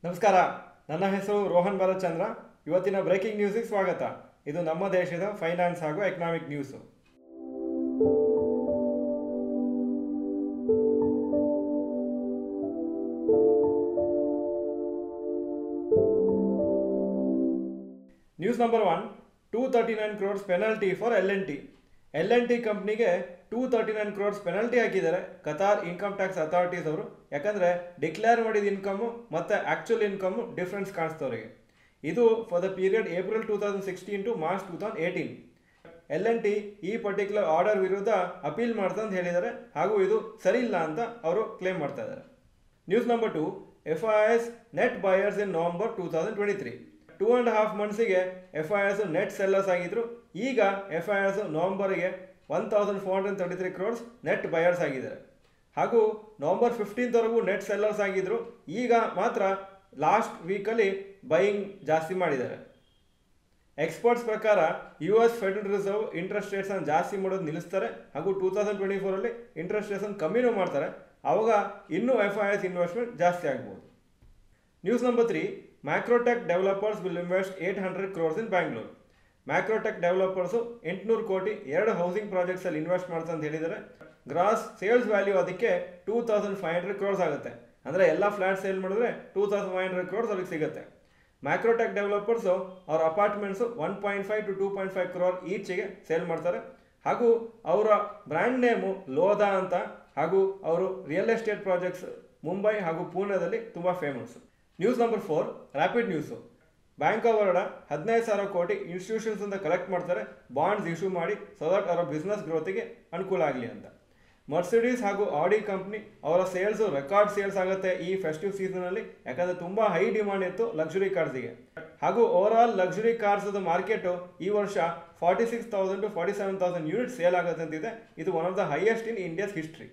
ನಮಸ್ಕಾರ ನನ್ನ ಹೆಸರು ರೋಹನ್ ಭರತ್ಚಂದ್ರ ಇವತ್ತಿನ ಬ್ರೇಕಿಂಗ್ ನ್ಯೂಸಿಗೆ ಸ್ವಾಗತ ಇದು ನಮ್ಮ ದೇಶದ ಫೈನಾನ್ಸ್ ಹಾಗೂ economic news news number one two thirty nine crores penalty for L N T L N T ಕಂಪ್ನಿಗೆ two thirty nine crores penalty ಹಾಕಿದ್ದಾರೆ ಕತಾರ್ ಇನ್ಕಮ್ ಟ್ಯಾಕ್ಸ್ ಅಥಾರಿಟೀಸ್ ಅವರು ಯಾಕಂದರೆ ಡಿಕ್ಲೇರ್ ಮಾಡಿದ ಇನ್ಕಮು ಮತ್ತು ಆ್ಯಕ್ಚುಲ್ ಇನ್ಕಮು ಡಿಫ್ರೆನ್ಸ್ ಕಾಣಿಸ್ತವ್ರಿಗೆ ಇದು for the period April two thousand sixteen to March two thousand eighteen L N T ಈ particular order ವಿರುದ್ಧ ಅಪೀಲ್ ಮಾಡ್ತಾ ಅಂತ ಹೇಳಿದ್ದಾರೆ ಹಾಗೂ ಇದು ಸರಿ ಇಲ್ಲ ಅಂತ ಅವರು ಕ್ಲೇಮ್ ಮಾಡ್ತಾ ಇದ್ದಾರೆ news number two F I S net buyers in November two thousand twenty three two and half ಮಂತ್ಸಿಗೆ F I S net sellers ಆಗಿದ್ರು ಈಗ ಎಫ್ ಐ ಎಸ್ ನವಂಬರ್ಗೆ one thousand four hundred thirty three crores net buyers ಆಗಿದ್ದಾರೆ ಹಾಗೂ November ಫಿಫ್ಟೀನ್ತ್ವರೆಗೂ net sellers ಆಗಿದ್ರು ಈಗ ಮಾತ್ರ last ವೀಕಲ್ಲಿ ಬೈಯಿಂಗ್ ಜಾಸ್ತಿ ಮಾಡಿದ್ದಾರೆ ಎಕ್ಸ್ಪರ್ಟ್ಸ್ ಪ್ರಕಾರ U S federal reserve interest ರೇಟ್ಸನ್ನು ಜಾಸ್ತಿ ಮಾಡೋದು ನಿಲ್ಲಿಸ್ತಾರೆ ಹಾಗೂ ಟೂ ತೌಸಂಡ್ ಟ್ವೆಂಟಿ ಫೋರಲ್ಲಿ ಇಂಟ್ರೆಸ್ಟ್ ರೇಟ್ಸನ್ನು ಕಮ್ಮಿನೂ ಮಾಡ್ತಾರೆ ಆವಾಗ ಇನ್ನೂ ಎಫ್ ಐ ಎಸ್ ಇನ್ವೆಸ್ಟ್ಮೆಂಟ್ ಜಾಸ್ತಿ ಆಗ್ಬೋದು news number three Macrotech Developers will invest eight hundred crores in Bangalore Macrotech Developers ಎಂಟುನೂರು ಕೋಟಿ ಎರಡು ಹೌಸಿಂಗ್ ಪ್ರಾಜೆಕ್ಟ್ಸಲ್ಲಿ ಇನ್ವೆಸ್ಟ್ ಮಾಡ್ತಾ ಅಂತ ಹೇಳಿದ್ದಾರೆ ಗ್ರಾಸ್ ಸೇಲ್ಸ್ ವ್ಯಾಲ್ಯೂ ಅದಕ್ಕೆ two thousand five hundred crores ಆಗುತ್ತೆ ಅಂದರೆ ಎಲ್ಲ ಫ್ಲ್ಯಾಟ್ ಸೇಲ್ ಮಾಡಿದ್ರೆ two thousand five hundred crores ಅವ್ರಿಗೆ ಸಿಗುತ್ತೆ ಮ್ಯಾಕ್ರೋಟೆಕ್ ಡೆವಲಪರ್ಸು ಅವ್ರ apartments one point five to two point five crore ಈಚಿಗೆ ಸೇಲ್ ಮಾಡ್ತಾರೆ ಹಾಗೂ ಅವರ ಬ್ರ್ಯಾಂಡ್ ನೇಮು ಲೋಧಾ ಅಂತ ಹಾಗೂ ಅವರು ರಿಯಲ್ ಎಸ್ಟೇಟ್ ಪ್ರಾಜೆಕ್ಟ್ಸ್ ಮುಂಬೈ ಹಾಗೂ ಪೂಣೆದಲ್ಲಿ ತುಂಬ famous news number four rapid news bank of Baroda ಹದಿನೈದು ಸಾವಿರ ಕೋಟಿ ಇನ್ಸ್ಟಿಟ್ಯೂಷನ್ಸ್ ಅಂತ ಕಲೆಕ್ಟ್ ಮಾಡ್ತಾರೆ ಬಾಂಡ್ಸ್ ಇಶ್ಯೂ ಮಾಡಿ ಸೊ ದಟ್ ಅವರ ಬಿಸ್ನೆಸ್ ಗ್ರೋತಿಗೆ ಅನುಕೂಲ ಆಗಲಿ ಅಂತ ಮರ್ಸಿಡೀಸ್ ಹಾಗೂ ಆಡಿ ಕಂಪ್ನಿ ಅವರ ಸೇಲ್ಸು ರೆಕಾರ್ಡ್ ಸೇಲ್ಸ್ ಆಗುತ್ತೆ ಈ ಫೆಸ್ಟಿವ್ ಸೀಸನಲ್ಲಿ ಯಾಕಂದರೆ ತುಂಬ ಹೈ ಡಿಮಾಂಡ್ ಇತ್ತು ಲಕ್ಸುರಿ ಕಾರ್ಸ್ಗೆ ಹಾಗೂ overall luxury cars market ಈ ವರ್ಷ forty six thousand to forty seven thousand unit sale ಆಗುತ್ತೆ ಅಂತಿದೆ ಇದು one of the highest in India's history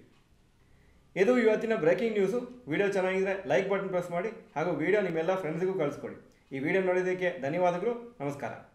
ಇದು ಇವತ್ತಿನ ಬ್ರೇಕಿಂಗ್ ನ್ಯೂಸು ವಿಡಿಯೋ ಚೆನ್ನಾಗಿದ್ರೆ ಲೈಕ್ ಬಟನ್ ಪ್ರೆಸ್ ಮಾಡಿ ಹಾಗೂ ವಿಡಿಯೋ ನಿಮ್ಮೆಲ್ಲ ಫ್ರೆಂಡ್ಸ್ಗೂ ಕಳಿಸ್ಕೊಡಿ ಈ ವಿಡಿಯೋ ನೋಡಿದ್ದಕ್ಕೆ ಧನ್ಯವಾದಗಳು ನಮಸ್ಕಾರ